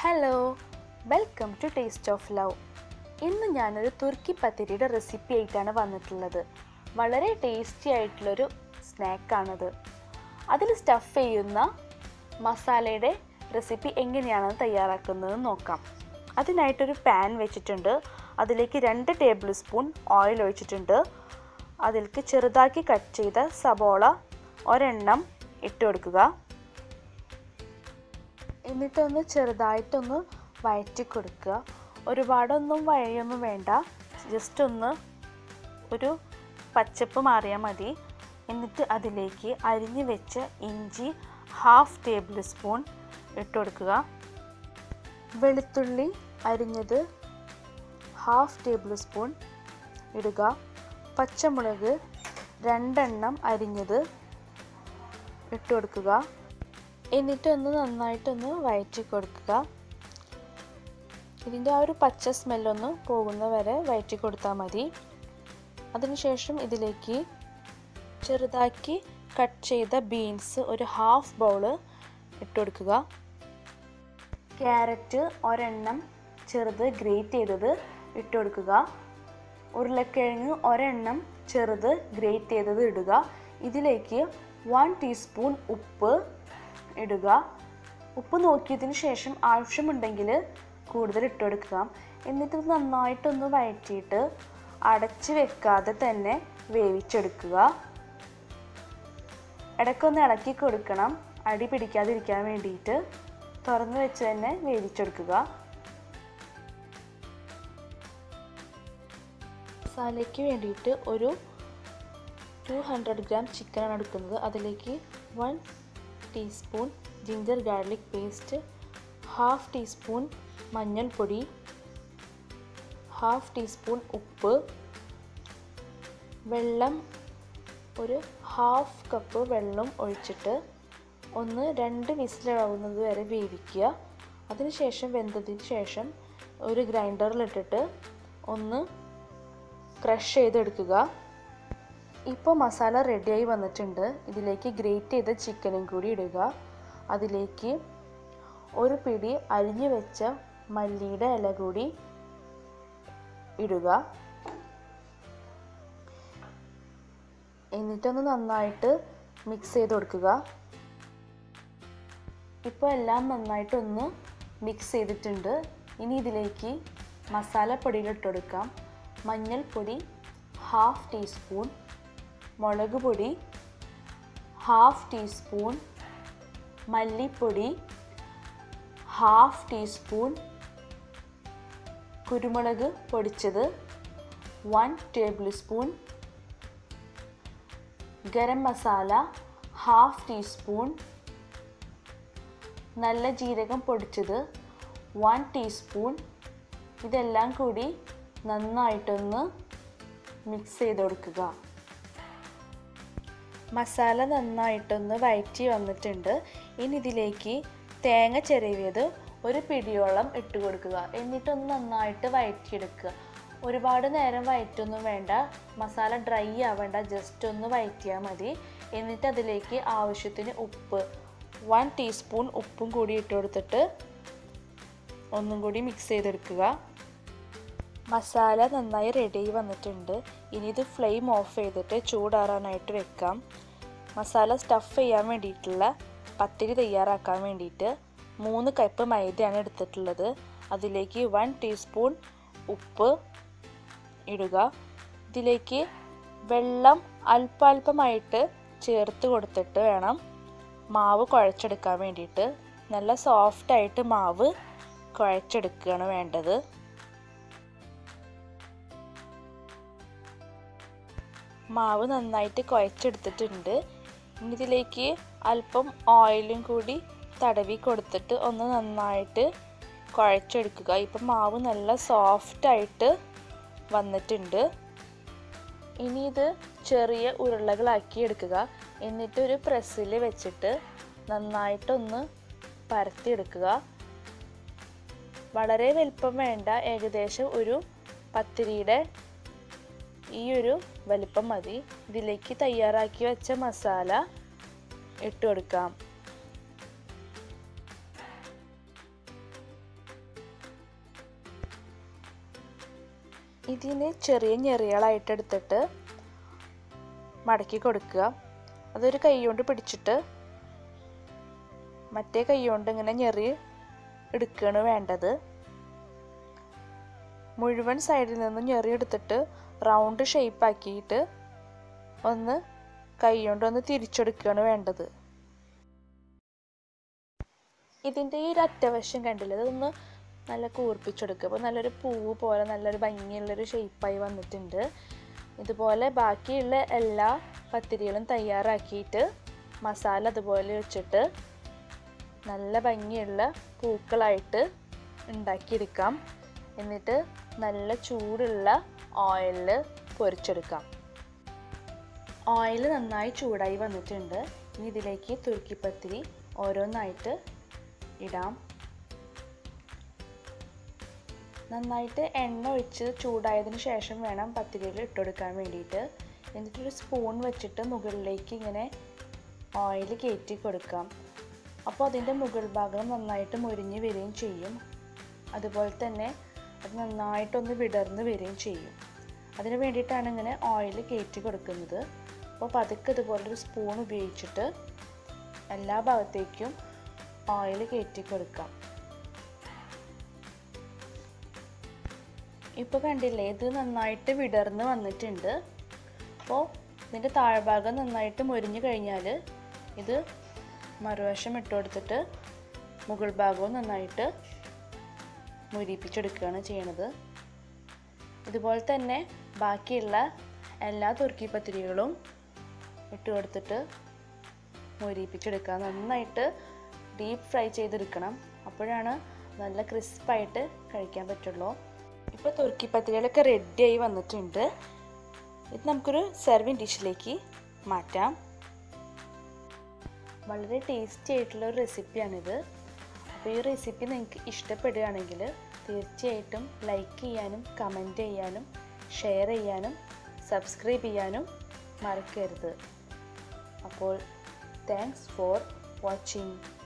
hello welcome to taste of love ഇന്ന് ഞാനൊരു തുർക്കി പത്തിരിയുടെ recipe ആയിട്ടാണ് വന്നിട്ടുള്ളത് വളരെ ടേസ്റ്റി ആയിട്ടുള്ളൊരു സ്നാക്കാണിത് അതിൽ സ്റ്റഫ് ചെയ്യുന്ന മസാലയുടെ റെസിപ്പി എങ്ങനെയാണെന്ന് തയ്യാറാക്കുന്നത് നോക്കാം അതിനായിട്ടൊരു പാൻ വെച്ചിട്ടുണ്ട് അതിലേക്ക് രണ്ട് ടേബിൾ സ്പൂൺ ഓയിൽ ഒഴിച്ചിട്ടുണ്ട് അതിലേക്ക് ചെറുതാക്കി കട്ട് ചെയ്ത സബോള ഒരെണ്ണം ഇട്ട് കൊടുക്കുക എന്നിട്ടൊന്ന് ചെറുതായിട്ടൊന്ന് വഴറ്റി കൊടുക്കുക ഒരുപാടൊന്നും വഴിയൊന്നും വേണ്ട ജസ്റ്റ് ഒന്ന് ഒരു പച്ചപ്പ് മാറിയാൽ മതി എന്നിട്ട് അതിലേക്ക് അരിഞ്ഞു വെച്ച ഇഞ്ചി ഹാഫ് ടേബിൾ സ്പൂൺ ഇട്ട് കൊടുക്കുക വെളുത്തുള്ളി അരിഞ്ഞത് ഹാഫ് ടേബിൾ സ്പൂൺ ഇടുക പച്ചമുളക് രണ്ടെണ്ണം അരിഞ്ഞത് ഇട്ട് കൊടുക്കുക എന്നിട്ടൊന്ന് നന്നായിട്ടൊന്ന് വഴറ്റി കൊടുക്കുക ഇതിൻ്റെ ആ ഒരു പച്ച സ്മെല്ലൊന്ന് പോകുന്ന വരെ വഴറ്റി കൊടുത്താൽ മതി അതിനുശേഷം ഇതിലേക്ക് ചെറുതാക്കി കട്ട് ചെയ്ത ബീൻസ് ഒരു ഹാഫ് ബൗള് ഇട്ട് കൊടുക്കുക ക്യാരറ്റ് ഒരെണ്ണം ചെറുത് ഗ്രേറ്റ് ചെയ്തത് ഇട്ട് കൊടുക്കുക ഉരുളക്കിഴങ്ങ് ഒരെണ്ണം ചെറുത് ഗ്രേറ്റ് ചെയ്തത് ഇടുക ഇതിലേക്ക് വൺ ടീസ്പൂൺ ഉപ്പ് ഇടുക ഉപ്പ് നോക്കിയതിന് ശേഷം ആവശ്യമുണ്ടെങ്കിൽ കൂടുതൽ ഇട്ട് കൊടുക്കുക എന്നിട്ട് ഇത് നന്നായിട്ടൊന്ന് വഴറ്റിയിട്ട് അടച്ച് വെക്കാതെ തന്നെ വേവിച്ചെടുക്കുക ഇടയ്ക്കൊന്ന് ഇളക്കി കൊടുക്കണം അടി പിടിക്കാതിരിക്കാൻ വേണ്ടിയിട്ട് തുറന്നു വെച്ച് തന്നെ വേവിച്ചെടുക്കുക മസാലയ്ക്ക് വേണ്ടിയിട്ട് ഒരു ടു ഹൺഡ്രഡ് ഗ്രാം ചിക്കനാണ് എടുക്കുന്നത് അതിലേക്ക് one teaspoon ginger garlic paste half teaspoon മഞ്ഞൾപ്പൊടി ഹാഫ് ടീസ്പൂൺ ഉപ്പ് വെള്ളം ഒരു ഹാഫ് കപ്പ് വെള്ളം ഒഴിച്ചിട്ട് ഒന്ന് രണ്ട് വിസിലാവുന്നത് വരെ വേവിക്കുക അതിനുശേഷം വെന്തതിന് ശേഷം ഒരു ഗ്രൈൻഡറിലിട്ടിട്ട് ഒന്ന് ക്രഷ് ചെയ്തെടുക്കുക ഇപ്പോൾ മസാല റെഡിയായി വന്നിട്ടുണ്ട് ഇതിലേക്ക് ഗ്രേറ്റ് ചെയ്ത ചിക്കനും കൂടി ഇടുക അതിലേക്ക് ഒരു പിടി അരിഞ്ഞു വെച്ച മല്ലിയുടെ ഇല കൂടി ഇടുക എന്നിട്ടൊന്ന് നന്നായിട്ട് മിക്സ് ചെയ്ത് കൊടുക്കുക ഇപ്പോൾ എല്ലാം നന്നായിട്ടൊന്ന് മിക്സ് ചെയ്തിട്ടുണ്ട് ഇനി ഇതിലേക്ക് മസാലപ്പൊടികൾ ഇട്ട് കൊടുക്കാം മഞ്ഞൾപ്പൊടി ഹാഫ് ടീസ്പൂൺ മുളക് പൊടി ഹാഫ് ടീസ്പൂൺ മല്ലിപ്പൊടി ഹാഫ് ടീസ്പൂൺ കുരുമുളക് പൊടിച്ചത് one tablespoon garam masala half teaspoon നല്ല ജീരകം പൊടിച്ചത് വൺ ടീസ്പൂൺ ഇതെല്ലാം കൂടി നന്നായിട്ടൊന്ന് മിക്സ് ചെയ്ത് കൊടുക്കുക മസാല നന്നായിട്ടൊന്ന് വഴറ്റി വന്നിട്ടുണ്ട് ഇനി ഇതിലേക്ക് തേങ്ങ ചെറിയത് ഒരു പിടിയോളം ഇട്ട് കൊടുക്കുക എന്നിട്ടൊന്ന് നന്നായിട്ട് വഴറ്റിയെടുക്കുക ഒരുപാട് നേരം വഴറ്റൊന്നും വേണ്ട മസാല ഡ്രൈ ആവേണ്ട ജസ്റ്റ് ഒന്ന് വഴറ്റിയാൽ മതി എന്നിട്ട് അതിലേക്ക് ആവശ്യത്തിന് ഉപ്പ് വൺ ടീസ്പൂൺ ഉപ്പും കൂടി ഇട്ട് കൊടുത്തിട്ട് ഒന്നും കൂടി മിക്സ് ചെയ്തെടുക്കുക മസാല നന്നായി റെഡിയായി വന്നിട്ടുണ്ട് ഇനി ഇത് ഫ്ലെയിം ഓഫ് ചെയ്തിട്ട് ചൂടാറാനായിട്ട് വെക്കാം മസാല സ്റ്റഫ് ചെയ്യാൻ വേണ്ടിയിട്ടുള്ള പത്തിരി തയ്യാറാക്കാൻ വേണ്ടിയിട്ട് മൂന്ന് കപ്പ് മൈദയാണ് എടുത്തിട്ടുള്ളത് അതിലേക്ക് വൺ ടീസ്പൂൺ ഉപ്പ് ഇടുക ഇതിലേക്ക് വെള്ളം അല്പാൽപമായിട്ട് ചേർത്ത് കൊടുത്തിട്ട് വേണം മാവ് കുഴച്ചെടുക്കാൻ വേണ്ടിയിട്ട് നല്ല സോഫ്റ്റായിട്ട് മാവ് കുഴച്ചെടുക്കുകയാണ് വേണ്ടത് മാവ് നന്നായിട്ട് കുഴച്ചെടുത്തിട്ടുണ്ട് ഇനി ഇതിലേക്ക് അല്പം ഓയിലും കൂടി തടവി കൊടുത്തിട്ട് ഒന്ന് നന്നായിട്ട് കുഴച്ചെടുക്കുക ഇപ്പം മാവ് നല്ല സോഫ്റ്റായിട്ട് വന്നിട്ടുണ്ട് ഇനി ഇത് ചെറിയ ഉരുളകളാക്കി എടുക്കുക എന്നിട്ട് ഒരു പ്രസ്സിൽ വെച്ചിട്ട് നന്നായിട്ടൊന്ന് പരത്തിയെടുക്കുക വളരെ വലിപ്പം വേണ്ട ഏകദേശം ഒരു പത്തിരിയുടെ ഈ ഒരു വലിപ്പം മതി ഇതിലേക്ക് തയ്യാറാക്കി വെച്ച മസാല ഇട്ട് കൊടുക്കാം ഇതിന് ചെറിയ ഞെറികളായിട്ട് എടുത്തിട്ട് മടക്കി കൊടുക്കുക അതൊരു കൈ കൊണ്ട് പിടിച്ചിട്ട് മറ്റേ കൈ കൊണ്ട് ഇങ്ങനെ ഞെറി എടുക്കുകയാണ് വേണ്ടത് മുഴുവൻ സൈഡിൽ നിന്ന് ഞെറി എടുത്തിട്ട് റൗണ്ട് ഷേപ്പ് ആക്കിയിട്ട് ഒന്ന് കൈ കൊണ്ട് ഒന്ന് തിരിച്ചെടുക്കുകയാണ് വേണ്ടത് ഇതിൻ്റെ ഈ ഒരു അറ്റവശം കണ്ടില്ലേ ഇതൊന്ന് നല്ല കൂർപ്പിച്ചെടുക്കുക അപ്പോൾ നല്ലൊരു പൂവ് പോലെ നല്ലൊരു ഭംഗിയുള്ളൊരു ഷേപ്പായി വന്നിട്ടുണ്ട് ഇതുപോലെ ബാക്കിയുള്ള എല്ലാ പത്തിരികളും തയ്യാറാക്കിയിട്ട് മസാല അതുപോലെ വെച്ചിട്ട് നല്ല ഭംഗിയുള്ള പൂക്കളായിട്ട് ഉണ്ടാക്കിയെടുക്കാം എന്നിട്ട് നല്ല ചൂടുള്ള ഓയിലിൽ പൊരിച്ചെടുക്കാം ഓയിൽ നന്നായി ചൂടായി വന്നിട്ടുണ്ട് ഇനി ഇതിലേക്ക് തുരുക്കിപ്പത്തിരി ഓരോന്നായിട്ട് ഇടാം നന്നായിട്ട് എണ്ണ ഒഴിച്ച് ചൂടായതിന് ശേഷം വേണം പത്തിരിയിൽ ഇട്ടുകൊടുക്കാൻ വേണ്ടിയിട്ട് എന്നിട്ടൊരു സ്പൂൺ വെച്ചിട്ട് മുകളിലേക്ക് ഇങ്ങനെ ഓയിൽ കയറ്റി കൊടുക്കാം അപ്പോൾ അതിൻ്റെ മുകൾ ഭാഗം നന്നായിട്ട് മുരിഞ്ഞ് വരികയും ചെയ്യും അതുപോലെ തന്നെ അത് നന്നായിട്ടൊന്ന് വിടർന്ന് വരികയും ചെയ്യും അതിന് വേണ്ടിയിട്ടാണ് ഇങ്ങനെ ഓയിൽ കയറ്റി കൊടുക്കുന്നത് അപ്പോൾ പതുക്കെ ഇതുപോലൊരു സ്പൂൺ ഉപയോഗിച്ചിട്ട് എല്ലാ ഭാഗത്തേക്കും ഓയിൽ കയറ്റി കൊടുക്കാം ഇപ്പോൾ കണ്ടില്ലേ ഇത് നന്നായിട്ട് വിടർന്ന് വന്നിട്ടുണ്ട് അപ്പോൾ ഇതിൻ്റെ താഴ്ഭാഗം നന്നായിട്ട് മുരിഞ്ഞു കഴിഞ്ഞാൽ ഇത് മറുവശം ഇട്ട് കൊടുത്തിട്ട് മുകൾ ഭാഗവും നന്നായിട്ട് മുരിപ്പിച്ചെടുക്കുകയാണ് ചെയ്യണത് ഇതുപോലെ തന്നെ ബാക്കിയുള്ള എല്ലാ തുർക്കി പത്തിരികളും ഇട്ട് കൊടുത്തിട്ട് മുരിപ്പിച്ചെടുക്കുക നന്നായിട്ട് ഡീപ്പ് ഫ്രൈ ചെയ്തെടുക്കണം അപ്പോഴാണ് നല്ല ക്രിസ്പായിട്ട് കഴിക്കാൻ പറ്റുള്ളൂ ഇപ്പോൾ തുർക്കി പത്തിരികളൊക്കെ റെഡിയായി വന്നിട്ടുണ്ട് ഇത് നമുക്കൊരു സെർവിങ് ഡിഷിലേക്ക് മാറ്റാം വളരെ ടേസ്റ്റി ആയിട്ടുള്ള ഒരു റെസിപ്പിയാണിത് അപ്പോൾ ഈ റെസിപ്പി നിങ്ങൾക്ക് ഇഷ്ടപ്പെടുകയാണെങ്കിൽ തീർച്ചയായിട്ടും ലൈക്ക് ചെയ്യാനും കമൻറ്റ് ചെയ്യാനും ഷെയർ ചെയ്യാനും സബ്സ്ക്രൈബ് ചെയ്യാനും മറക്കരുത് അപ്പോൾ താങ്ക്സ് ഫോർ വാച്ചിങ്